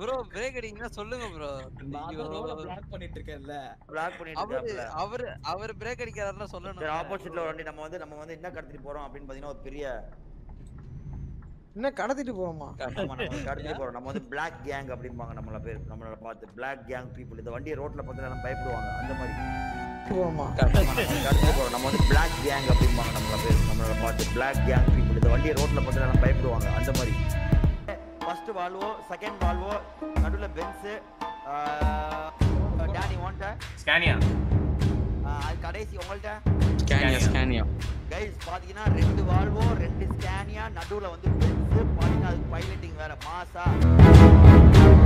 bro break அடிங்கன்னா சொல்லுங்க bro நான் தான் ரோட பிளாக் பண்ணிட்டு இருக்கேன்ல பிளாக் பண்ணிட்டு அவரு இருக்காப்ல அவரு அவர் பிரேக் அடிக்கிறாருன்னா சொல்லணும் சரி ஆப்போசிட்ல ஒரு வண்டி நம்ம வந்து நம்ம வந்து என்ன கடத்திட்டு போறோம் அப்படின்னு பாத்தீங்கன்னா ஒரு பெரிய என்ன கடத்திட்டு போறோமா ஆமா, நம்ம வந்து கடத்திட்டு போறோம் நம்ம வந்து பிளாக் கேங் அப்படிம்பாங்க நம்மள பேர் நம்மள பார்த்து பிளாக் கேங் பீப்புள் இந்த வண்டியை ரோட்ல பார்த்து எல்லாம் பயப்படுவாங்க அந்த மாதிரி போறோமா ஆமா, நம்ம கடத்திட்டு போறோம் நம்ம வந்து பிளாக் கேங் அப்படிம்பாங்க நம்மள பேர் நம்மள பார்த்து பிளாக் கேங் பீப்புள் இந்த வண்டியை ரோட்ல பார்த்து எல்லாம் பயப்படுவாங்க அந்த மாதிரி ஃபர்ஸ்ட் வால்வோ செகண்ட் வால்வோ நடுவுல பென்ஸ் டேனி ஓன்ட்ட ஸ்கேனியா அது கடைசி உங்கள்ட்ட ஸ்கேனியா ஸ்கேனியா கைஸ் பாத்தீங்கன்னா ரெண்டு வால்வோ ரெண்டு ஸ்கேனியா நடுவுல வந்து பென்ஸ் பாத்தீங்கன்னா அது பைலட்டிங் வேற மாசா